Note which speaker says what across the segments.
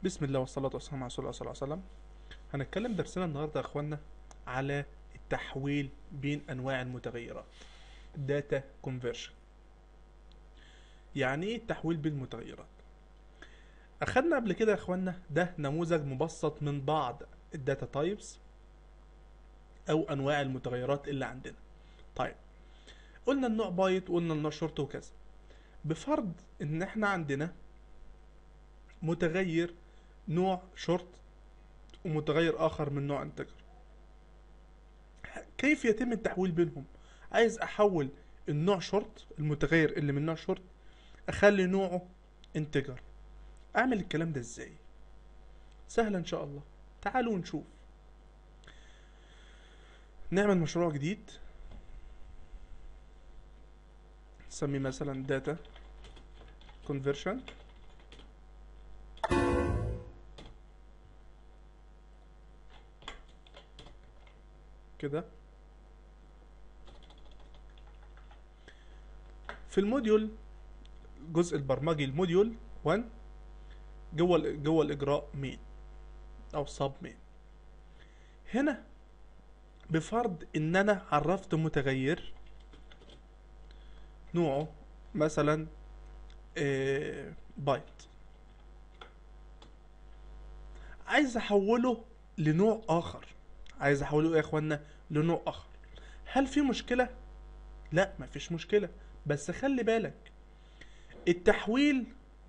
Speaker 1: بسم الله والصلاة والسلام على رسول الله صلى الله عليه وسلم هنتكلم درسنا النهاردة يا اخوانا على التحويل بين انواع المتغيرات داتا كونفرشن يعني ايه التحويل بين المتغيرات اخدنا قبل كده يا اخوانا ده نموذج مبسط من بعض الداتا تايبس او انواع المتغيرات اللي عندنا طيب قلنا النوع بايت وقلنا النوع شورت وكذا بفرض ان احنا عندنا متغير نوع شورت ومتغير اخر من نوع انتجر كيف يتم التحويل بينهم عايز احول النوع شورت المتغير اللي من نوع شورت اخلي نوعه انتجر اعمل الكلام ده ازاي سهل ان شاء الله تعالوا نشوف نعمل مشروع جديد نسميه مثلا داتا conversion كده في الموديول الجزء البرمجي الموديول 1 جوه ال- جوه الاجراء مين او سب مين هنا بفرض ان انا عرفت متغير نوعه مثلا آه، بايت عايز احوله لنوع اخر عايز احوله ايه يا اخوانا لنوع اخر هل في مشكله لا مفيش مشكله بس خلي بالك التحويل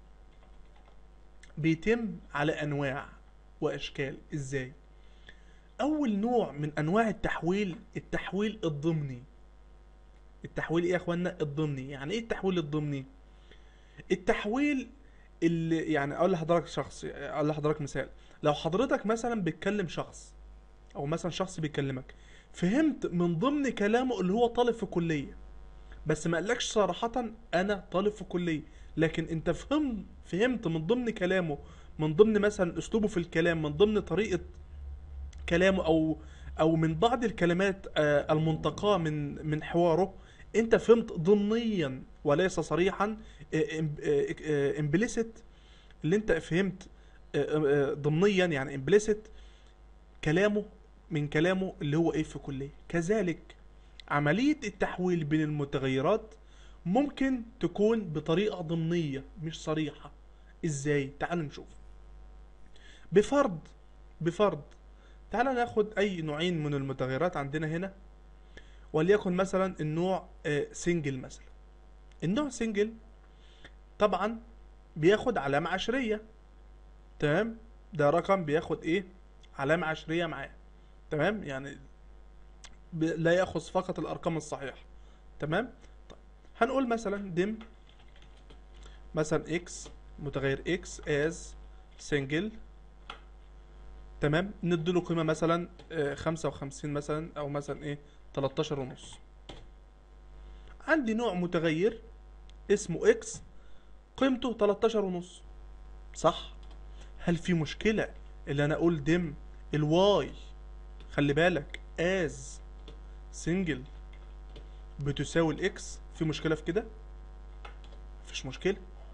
Speaker 1: بيتم على انواع واشكال ازاي اول نوع من انواع التحويل التحويل الضمني التحويل ايه يا اخوانا الضمني يعني ايه التحويل الضمني التحويل اللي يعني اقول لحضرتك شخص اقول لحضرتك مثال لو حضرتك مثلا بتكلم شخص او مثلا شخص بيكلمك فهمت من ضمن كلامه اللي هو طالب في كلية بس ما قالكش صراحة انا طالب في كلية لكن انت فهم فهمت من ضمن كلامه من ضمن مثلا اسلوبه في الكلام من ضمن طريقة كلامه او او من بعض الكلمات آه، المنتقاة من من حواره انت فهمت ضمنيا وليس صريحا امبليسيت اللي انت فهمت آه، آه، ضمنيا يعني امبليسيت كلامه من كلامه اللي هو ايه في كلية كذلك عملية التحويل بين المتغيرات ممكن تكون بطريقة ضمنية مش صريحة ازاي تعالوا نشوف بفرض بفرض تعالى ناخد اي نوعين من المتغيرات عندنا هنا وليكن مثلا النوع سنجل مثلا النوع سنجل طبعا بياخد علامة عشرية تمام ده رقم بياخد ايه علامة عشرية معاه تمام يعني ب- لا ياخذ فقط الارقام الصحيحة تمام طيب هنقول مثلا دم مثلا اكس متغير اكس از سنجل تمام نديله قيمة مثلا آه، خمسة وخمسين مثلا او مثلا ايه تلاتاشر ونص عندي نوع متغير اسمه اكس قيمته تلاتاشر ونص صح هل في مشكلة اللي انا اقول دم الواي خلي بالك از سنجل بتساوي الاكس في مشكلة في كده مفيش مشكلة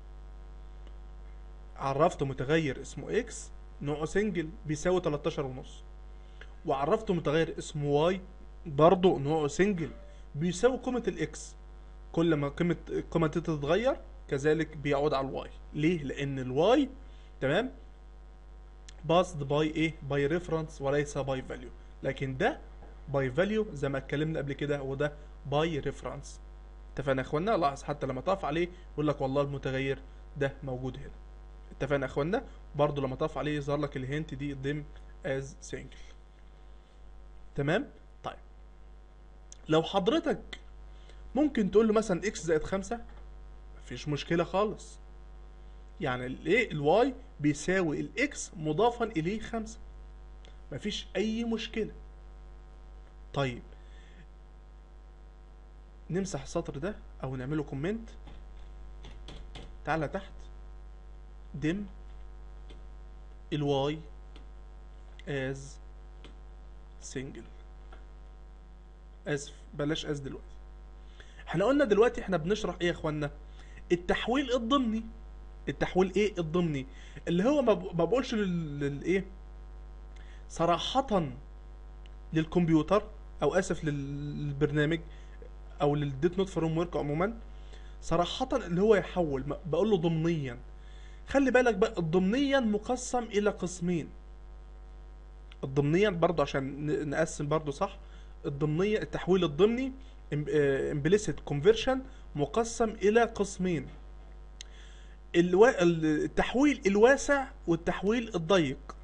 Speaker 1: عرفت متغير اسمه اكس نوعه سنجل بيساوي 13 ونص وعرفت متغير اسمه واي برضه نوعه سنجل بيساوي قيمة الاكس كل ما قيمة القيمة دي تتغير كذلك بيعود على الواي ليه؟ لأن الواي تمام باصد باي ايه؟ باي ريفرنس وليس باي فاليو لكن ده باي فاليو زي ما اتكلمنا قبل كده وده باي ريفرنس اتفقنا يا اخوانا لاحظ حتى لما تقف عليه يقول لك والله المتغير ده موجود هنا اتفقنا يا اخوانا برضو لما تقف عليه يظهر لك الهنت دي ضم از سنجل تمام طيب لو حضرتك ممكن تقول له مثلا اكس زائد خمسة مفيش مشكلة خالص يعني الايه الواي بيساوي الاكس مضافا اليه خمسة مفيش اي مشكلة طيب نمسح السطر ده او نعمله كومنت تعالى تحت دم الواي as single اسف بلاش as دلوقتي احنا قلنا دلوقتي احنا بنشرح ايه يا اخوانا التحويل الضمني التحويل ايه الضمني اللي هو ما ب- ما بقولش لل- للايه صراحة للكمبيوتر او اسف لل- للبرنامج او للديت نوت فريم ورك عموما صراحة اللي هو يحول ما- بقول له ضمنيا خلي بالك بقى ضمنيا مقسم الى قسمين الضمنيا برضو عشان ن- نقسم برضو صح الضمنية التحويل الضمني امبليسيت كونفرشن مقسم الى قسمين الوا... التحويل الواسع والتحويل الضيق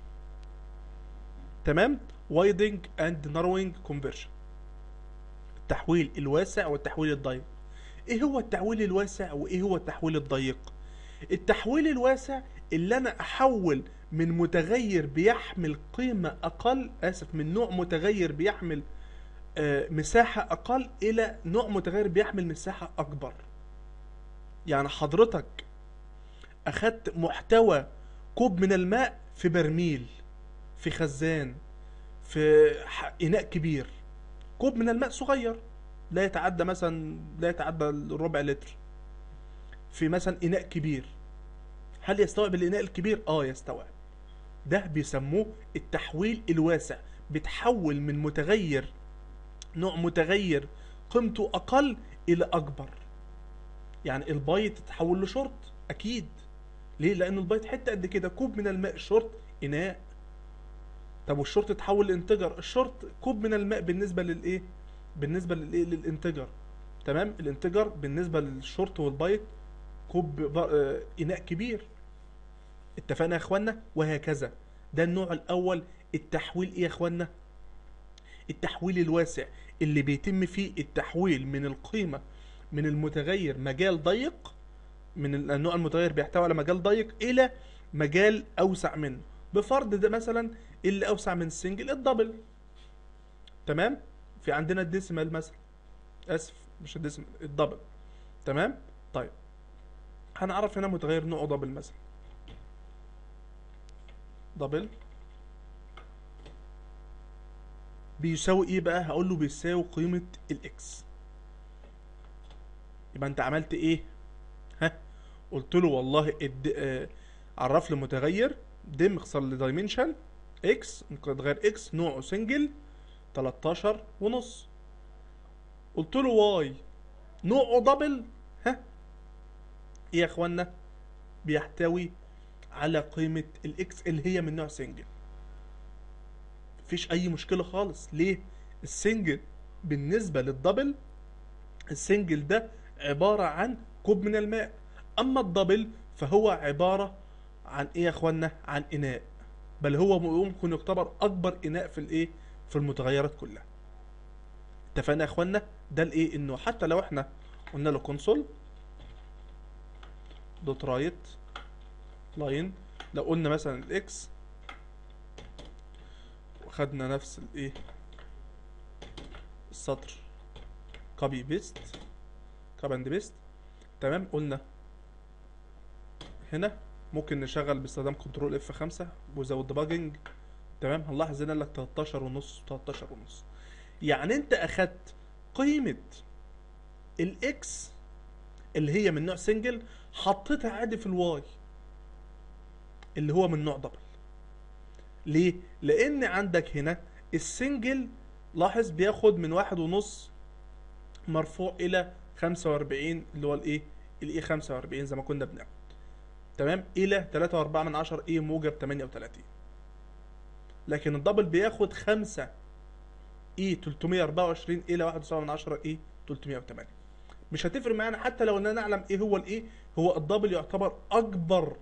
Speaker 1: تمام وايدنج اند ناروينج كونفرشن التحويل الواسع والتحويل الضيق ايه هو التحويل الواسع وايه هو التحويل الضيق التحويل الواسع اللي انا احول من متغير بيحمل قيمة اقل اسف من نوع متغير بيحمل آه، مساحة اقل الى نوع متغير بيحمل مساحة اكبر يعني حضرتك اخدت محتوى كوب من الماء في برميل في خزان في ح- اناء كبير كوب من الماء صغير لا يتعدى مثلا لا يتعدى الربع لتر في مثلا اناء كبير هل يستوعب الاناء الكبير اه يستوعب ده بيسموه التحويل الواسع بتحول من متغير نوع متغير قيمته اقل الى اكبر يعني البايت تتحول لشورت اكيد ليه لان البايت حته قد كده كوب من الماء شورت اناء طب والشورت تحول لانتجر الشورت كوب من الماء بالنسبه للايه بالنسبه للايه للانتجر تمام الانتجر بالنسبه للشورت والبايت كوب ب- آه، اناء كبير اتفقنا يا اخوانا وهكذا ده النوع الاول التحويل ايه يا اخوانا التحويل الواسع اللي بيتم فيه التحويل من القيمه من المتغير مجال ضيق من ال- النوع المتغير بيحتوي على مجال ضيق الى مجال اوسع منه بفرض ده مثلا اللي اوسع من السنجل الدبل تمام في عندنا الديسيمال مثلا اسف مش الديسيمال الدبل تمام طيب هنعرف هنا متغير نوعه دبل مثلا دبل بيساوي ايه بقى هقول له بيساوي قيمة الاكس يبقى انت عملت ايه ها قلت له والله اد... آه عرف لي متغير دم اخسر لي دايمنشن اكس متغير اكس نوعه سنجل 13 ونص قلت له واي نوعه دبل ها ايه يا اخوانا بيحتوي على قيمة الاكس اللي هي من نوع سنجل مفيش اي مشكلة خالص ليه السنجل بالنسبة للدبل السنجل ده عبارة عن كوب من الماء اما الدبل فهو عبارة عن ايه يا اخوانا عن اناء بل هو ممكن يعتبر اكبر اناء في الايه في المتغيرات كلها اتفقنا يا اخوانا ده الايه انه حتى لو احنا قلنا له كونسول دوت رايت لاين لو قلنا مثلا الاكس وخدنا نفس الايه السطر كوبي بيست كوبي اند بيست تمام قلنا هنا ممكن نشغل باستخدام كنترول اف 5 وزود ديباجنج تمام هنلاحظ هنا لك 13 ونص 13 ونص يعني انت اخدت قيمة الاكس اللي هي من نوع سنجل حطيتها عادي في الواي اللي هو من نوع دبل ليه؟ لان عندك هنا السنجل لاحظ بياخد من واحد ونص مرفوع الى 45 اللي هو الايه الاي 45 زي ما كنا بنعمل تمام الى 3.4 من 10 اي موجب 38 لكن الدبل بياخد 5 اي 324 الى 1.7 من 10 اي 308 مش هتفرق معانا حتى لو اننا نعلم ايه هو الايه هو الدبل يعتبر اكبر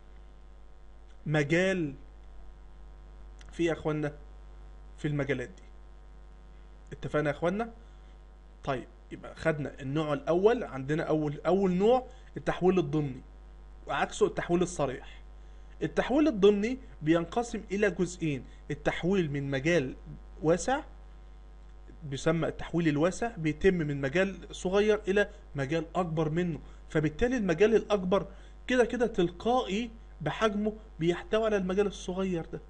Speaker 1: مجال في يا اخوانا في المجالات دي اتفقنا يا اخوانا طيب يبقى خدنا النوع الاول عندنا اول اول نوع التحويل الضمني وعكسه التحويل الصريح التحويل الضمني بينقسم الى جزئين التحويل من مجال واسع بيسمى التحويل الواسع بيتم من مجال صغير الى مجال اكبر منه فبالتالي المجال الاكبر كده كده تلقائي بحجمه بيحتوي على المجال الصغير ده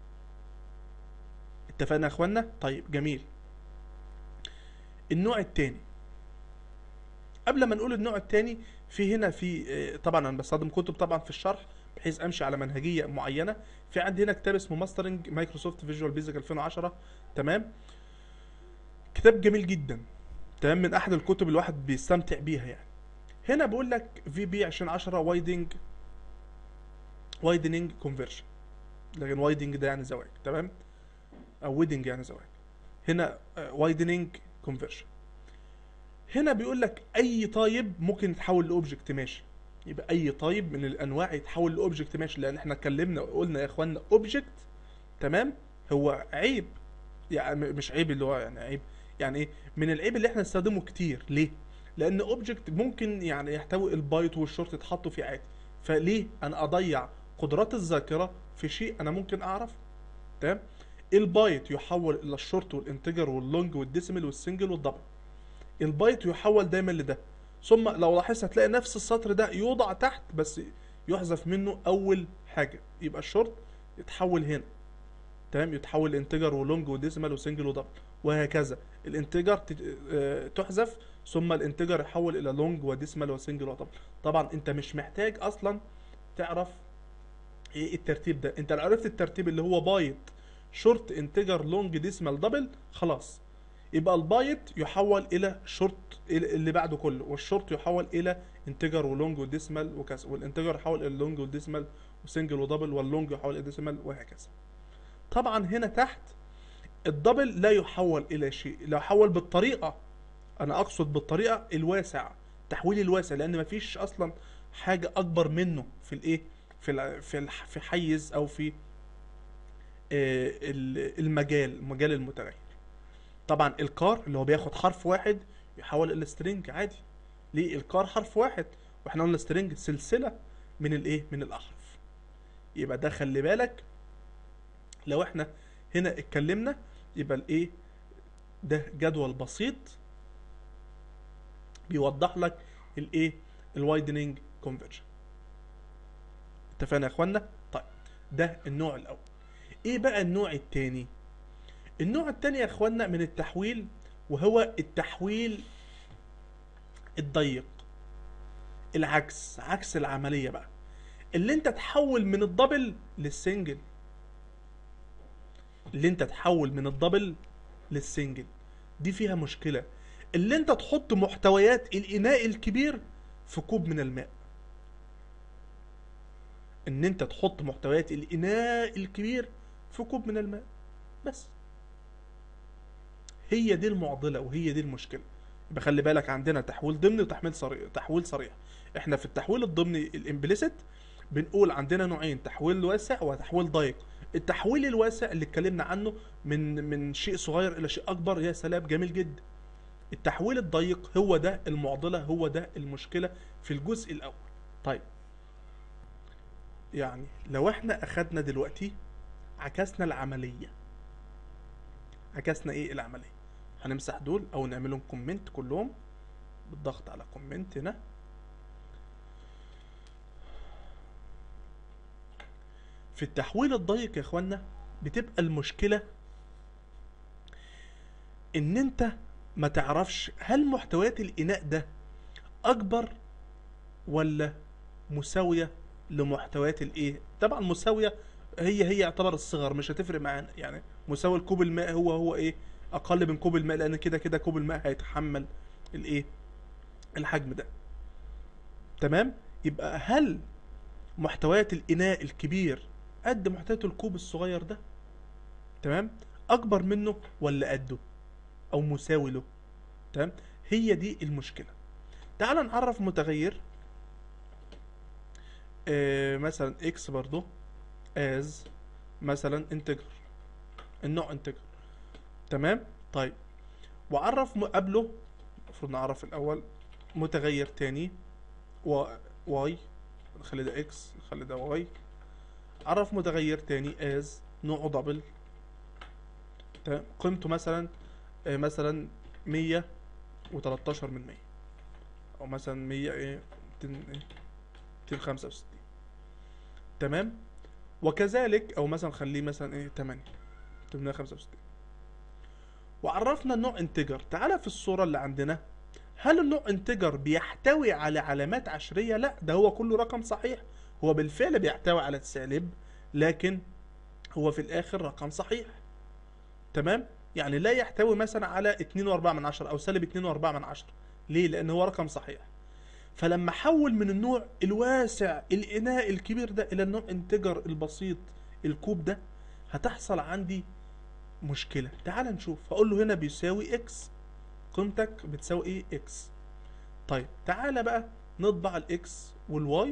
Speaker 1: اتفقنا يا اخوانا طيب جميل النوع التاني قبل ما نقول النوع الثاني في هنا في آه، طبعا انا بستخدم كتب طبعا في الشرح بحيث امشي على منهجيه معينه في عندي هنا كتاب اسمه ماسترنج مايكروسوفت فيجوال بيزك 2010 تمام كتاب جميل جدا تمام من احد الكتب اللي الواحد بيستمتع بيها يعني هنا بيقول لك في بي 2010 وايدنج وايدنينج كونفرجن لكن وايدنج ده يعني زواج تمام او ويدنج يعني زواج هنا وايدنينج كونفرجن هنا بيقول لك اي طيب ممكن يتحول لاوبجكت ماشي يبقى اي طيب من الانواع يتحول لاوبجكت ماشي لان احنا اتكلمنا وقلنا يا اخوانا اوبجكت تمام هو عيب يعني م- مش عيب اللي هو يعني عيب يعني ايه من العيب اللي احنا نستخدمه كتير ليه لان اوبجكت ممكن يعني يحتوي البايت والشورت يتحطوا فيه عادي فليه انا اضيع قدرات الذاكره في شيء انا ممكن اعرف تمام البايت يحول الى الشورت والانتجر واللونج والديسيمال والسنجل والدبل البايت يحول دايما لده ثم لو لاحظت هتلاقي نفس السطر ده يوضع تحت بس يحذف منه اول حاجه يبقى الشورت يتحول هنا تمام يتحول لانتجر ولونج وديسيمال وسنجل ودبل وهكذا الانتجر تت- آه، تحذف ثم الانتجر يحول الى لونج وديسيمال وسنجل ودبل طبعا انت مش محتاج اصلا تعرف ايه الترتيب ده انت لو عرفت الترتيب اللي هو بايت شورت انتجر لونج ديسيمال دبل خلاص يبقى البايت يحول الى شورت اللي بعده كله والشورت يحول الى انتجر ولونج وديسمال وكذا والانتجر يحول الى لونج وديسمال وسنجل ودبل واللونج يحول الى ديسمال وهكذا طبعا هنا تحت الدبل لا يحول الى شيء لا يحول بالطريقه انا اقصد بالطريقه الواسع تحويل الواسع لان مفيش اصلا حاجه اكبر منه في الايه في الع- في الح- في حيز او في آه، ال- المجال مجال المتغير طبعا الكار اللي هو بياخد حرف واحد يحول الى سترينج عادي ليه الكار حرف واحد واحنا قلنا سترينج سلسله من الايه من الاحرف يبقى ده خلي بالك لو احنا هنا اتكلمنا يبقى الايه ده جدول بسيط بيوضح لك الايه الوايدنينج كونفرجن اتفقنا يا اخوانا طيب ده النوع الاول ايه بقى النوع التاني النوع التاني يا اخوانا من التحويل وهو التحويل الضيق العكس عكس العملية بقى اللي انت تحول من الدبل للسنجل اللي انت تحول من الدبل للسنجل دي فيها مشكلة اللي انت تحط محتويات الاناء الكبير في كوب من الماء ان انت تحط محتويات الاناء الكبير في كوب من الماء بس هي دي المعضله وهي دي المشكله يبقى خلي بالك عندنا تحويل ضمني وتحويل صريح تحويل صريح احنا في التحويل الضمني الامبليسيت بنقول عندنا نوعين تحويل واسع وتحويل ضيق التحويل الواسع اللي اتكلمنا عنه من من شيء صغير الى شيء اكبر يا سلام جميل جدا التحويل الضيق هو ده المعضله هو ده المشكله في الجزء الاول طيب يعني لو احنا اخدنا دلوقتي عكسنا العمليه عكسنا ايه العمليه هنمسح دول او نعملهم كومنت كلهم بالضغط على كومنت هنا في التحويل الضيق يا اخوانا بتبقى المشكله ان انت ما تعرفش هل محتويات الاناء ده اكبر ولا مساويه لمحتويات الايه طبعا مساويه هي هي يعتبر الصغر مش هتفرق معانا يعني مساوي لكوب الماء هو هو ايه اقل من كوب الماء لان كده كده كوب الماء هيتحمل الايه الحجم ده تمام يبقى هل محتويات الاناء الكبير قد محتويات الكوب الصغير ده تمام اكبر منه ولا قده او مساوي له تمام هي دي المشكله تعال نعرف متغير آه مثلا اكس برضو از مثلا انتجر النوع انتجر تمام طيب وعرف م- قبله المفروض نعرف الاول متغير تاني و واي نخلي ده اكس نخلي ده واي عرف متغير تاني از نوعه دبل تمام قيمته مثلا آه، مثلا 113 من 100 او مثلا 100 ايه 200 ايه 265 تمام وكذلك او مثلا خليه مثلا ايه 8 865 وعرفنا النوع انتجر تعالى في الصورة اللي عندنا هل النوع انتجر بيحتوي على علامات عشريه لا ده هو كله رقم صحيح هو بالفعل بيحتوي على السالب لكن هو في الاخر رقم صحيح تمام يعني لا يحتوي مثلا على 2.4 من عشرة او سالب 2.4 من عشرة ليه لان هو رقم صحيح فلما احول من النوع الواسع الاناء الكبير ده الى النوع انتجر البسيط الكوب ده هتحصل عندي مشكلة تعال نشوف هقول له هنا بيساوي اكس قيمتك بتساوي ايه اكس طيب تعالى بقى نطبع الاكس والواي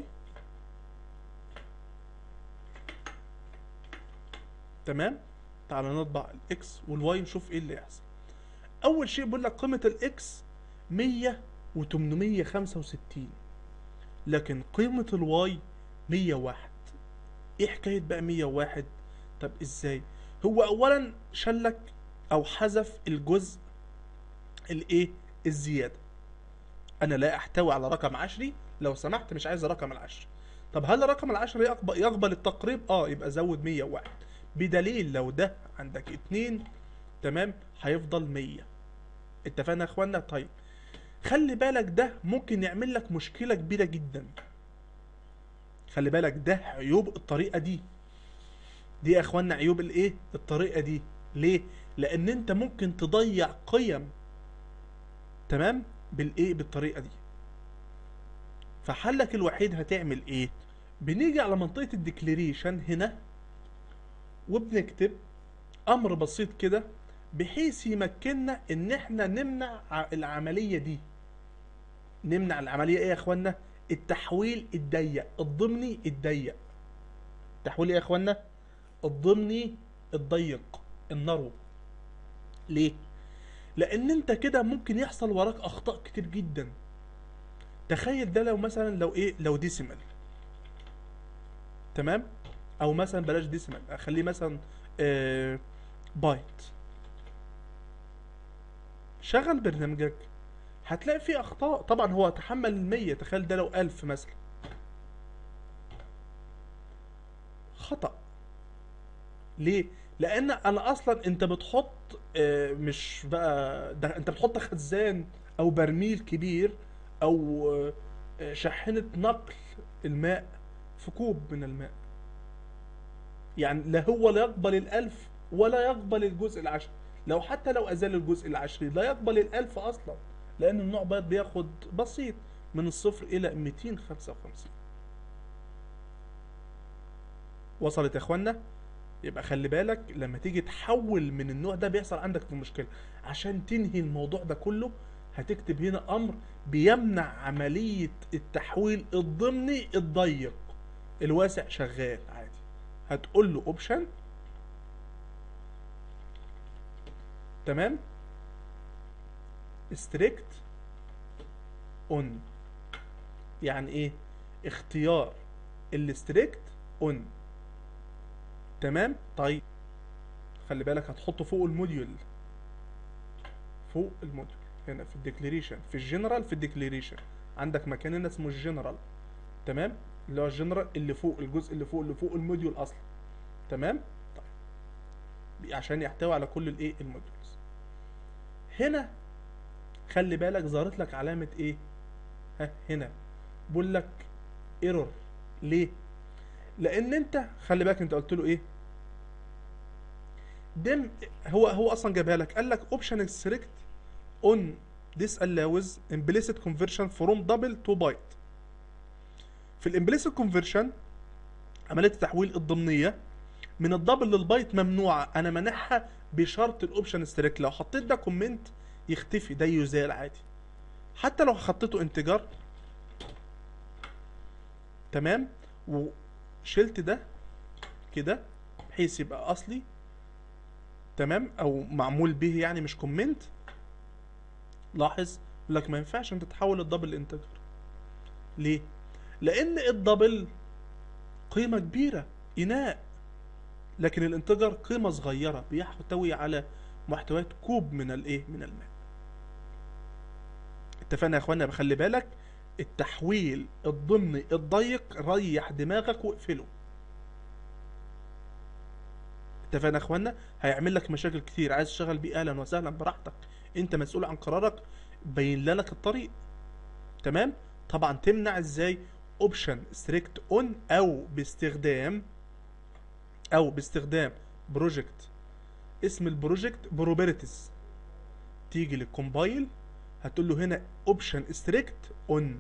Speaker 1: تمام تعالى نطبع الاكس والواي نشوف ايه اللي يحصل اول شيء بيقول لك قيمه الاكس 100 و865 لكن قيمه الواي 101 ايه حكايه بقى 101 طب ازاي هو اولا شلك او حذف الجزء الايه الزياده انا لا احتوي على رقم عشري لو سمحت مش عايز الرقم العشري طب هل الرقم العشري يقبل, يقبل التقريب اه يبقى زود 101 بدليل لو ده عندك اتنين تمام هيفضل 100 اتفقنا يا اخوانا طيب خلي بالك ده ممكن يعمل لك مشكله كبيره جدا خلي بالك ده عيوب الطريقه دي دي يا اخوانا عيوب الايه الطريقه دي ليه لان انت ممكن تضيع قيم تمام بالايه بالطريقه دي فحلك الوحيد هتعمل ايه بنيجي على منطقه الديكليريشن هنا وبنكتب امر بسيط كده بحيث يمكننا ان احنا نمنع ع- العمليه دي نمنع العمليه ايه يا اخوانا التحويل الضيق الضمني الضيق التحويل ايه يا اخوانا الضمني الضيق النرو ليه لان انت كده ممكن يحصل وراك اخطاء كتير جدا تخيل ده لو مثلا لو ايه لو ديسيمال تمام او مثلا بلاش ديسيمال اخليه مثلا آه بايت شغل برنامجك هتلاقي فيه اخطاء طبعا هو تحمل المية تخيل ده لو الف مثلا خطأ ليه لان انا اصلا انت بتحط آه، مش بقى ده انت بتحط خزان او برميل كبير او آه، شاحنة نقل الماء في كوب من الماء يعني لا هو لا يقبل الالف ولا يقبل الجزء العشري لو حتى لو ازال الجزء العشري لا يقبل الالف اصلا لان النوع بيض بياخد بسيط من الصفر الى 255 وصلت يا اخوانا يبقى خلي بالك لما تيجي تحول من النوع ده بيحصل عندك في مشكله عشان تنهي الموضوع ده كله هتكتب هنا امر بيمنع عمليه التحويل الضمني الضيق الواسع شغال عادي هتقول له اوبشن تمام ستريكت اون يعني ايه اختيار الستريكت اون تمام طيب خلي بالك هتحطه فوق الموديول فوق الموديول هنا في الديكليريشن في الجنرال في الديكليريشن عندك مكان هنا اسمه الجنرال تمام اللي هو الجنرال اللي فوق الجزء اللي فوق اللي فوق الموديول اصلا تمام طيب عشان يحتوي على كل الايه الموديولز هنا خلي بالك ظهرت لك علامه ايه ها هنا بقول لك ايرور ليه لان انت خلي بالك انت قلت له ايه دم هو هو اصلا جابها لك قال لك اوبشن سيلكت اون this allows implicit conversion from double to byte في الامبليسيت كونفرشن عمليه التحويل الضمنيه من الدبل للبايت ممنوعه انا مانعها بشرط الاوبشن ستريك لو حطيت ده كومنت يختفي ده يزال عادي حتى لو حطيته انتجر تمام وشلت ده كده بحيث يبقى اصلي تمام او معمول به يعني مش كومنت لاحظ يقول لك ما ينفعش انت تحول الدبل انتجر ليه لان الدبل قيمه كبيره اناء لكن الانتجر قيمه صغيره بيحتوي على محتويات كوب من الايه من الماء اتفقنا يا اخوانا بخلي بالك التحويل الضمني الضيق ريح دماغك واقفله اتفقنا يا اخوانا هيعمل لك مشاكل كتير عايز تشتغل بيه اهلا وسهلا براحتك انت مسؤول عن قرارك بين لك الطريق تمام طبعا تمنع ازاي اوبشن ستريكت اون او باستخدام او باستخدام بروجكت اسم البروجكت بروبرتيز تيجي للكومبايل هتقول له هنا اوبشن ستريكت اون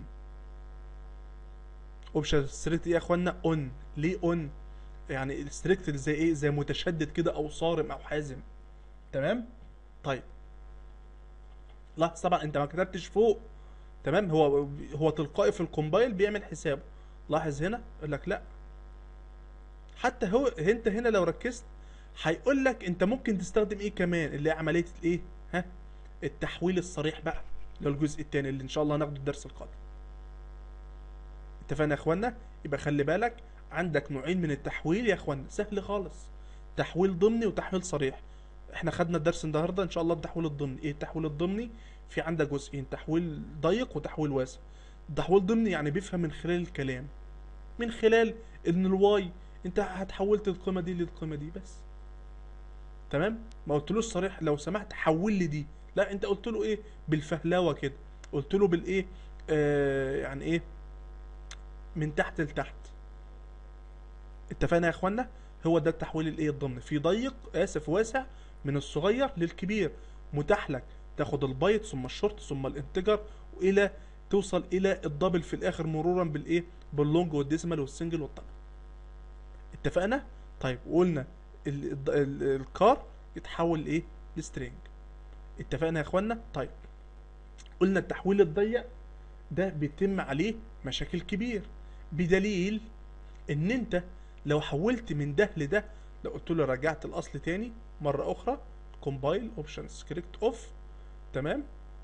Speaker 1: اوبشن ستريكت ايه يا اخوانا اون ليه اون يعني ستريكت زي ايه زي متشدد كده او صارم او حازم تمام طيب لاحظ طبعا انت ما كتبتش فوق تمام هو هو تلقائي في الكومبايل بيعمل حسابه لاحظ هنا يقول لك لا حتى هو انت هنا لو ركزت هيقول لك انت ممكن تستخدم ايه كمان اللي هي عمليه الايه ها التحويل الصريح بقى اللي هو الجزء الثاني اللي ان شاء الله هناخده الدرس القادم اتفقنا يا اخوانا يبقى خلي بالك عندك نوعين من التحويل يا اخوانا سهل خالص تحويل ضمني وتحويل صريح احنا خدنا الدرس النهارده ان شاء الله التحويل الضمني ايه التحويل الضمني في عندك جزئين تحويل ضيق وتحويل واسع التحويل ضمني يعني بيفهم من خلال الكلام من خلال ان الواي انت هتحولت القيمه دي للقيمه دي بس تمام ما قلتلوش صريح لو سمحت حول لي دي لا انت قلت له ايه بالفهلوه كده قلت له بالايه آه يعني ايه من تحت لتحت اتفقنا يا اخوانا هو ده التحويل الايه الضمني في ضيق اسف واسع من الصغير للكبير متاح لك تاخد البايت ثم الشورت ثم الانتجر والى توصل الى الدبل في الاخر مرورا بالايه باللونج والديسمال والسنجل والطبع اتفقنا طيب وقلنا ال- الد- ال- الكار يتحول لايه لسترينج اتفقنا يا اخوانا طيب قلنا التحويل الضيق ده بيتم عليه مشاكل كبير بدليل ان انت لو حولت من ده لده لو قلت له رجعت الاصل تاني مره اخرى كومبايل اوبشن سكريبت اوف تمام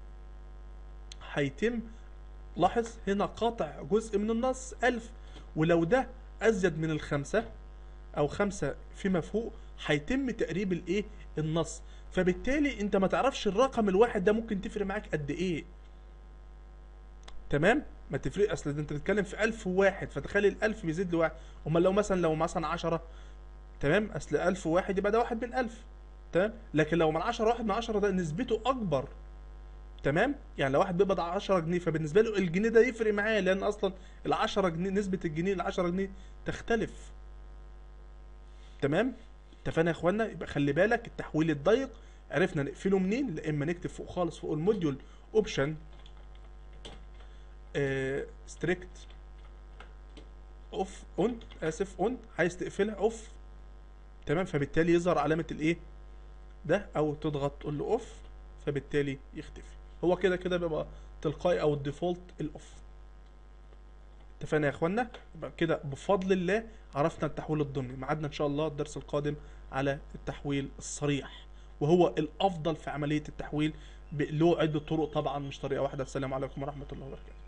Speaker 1: هيتم لاحظ هنا قاطع جزء من النص ألف ولو ده أزيد من الخمسة أو خمسة فيما فوق هيتم تقريب الإيه النص فبالتالي أنت ما تعرفش الرقم الواحد ده ممكن تفرق معاك قد إيه تمام ما تفرق اصل ده انت بتتكلم في 1000 واحد فتخيل ال1000 بيزيد لواحد امال لو مثلا لو مثلا 10 تمام اصل 1000 واحد يبقى ده واحد من 1000 تمام لكن لو من 10 واحد من 10 ده نسبته اكبر تمام يعني لو واحد بيقبض 10 جنيه فبالنسبه له الجنيه ده يفرق معاه لان اصلا ال 10 جنيه نسبه الجنيه ل 10 جنيه تختلف تمام اتفقنا يا اخوانا يبقى خلي بالك التحويل الضيق عرفنا نقفله منين لا اما نكتب فوق خالص فوق الموديول اوبشن ستريكت اوف اون اسف اون عايز تقفلها اوف تمام فبالتالي يظهر علامه الايه ده او تضغط تقول له اوف فبالتالي يختفي هو كده كده بيبقى تلقائي او الديفولت الاوف اتفقنا يا اخوانا يبقى كده بفضل الله عرفنا التحويل الضمني ميعادنا ان شاء الله الدرس القادم على التحويل الصريح وهو الافضل في عمليه التحويل ب- له عده طرق طبعا مش طريقه واحده السلام عليكم ورحمه الله وبركاته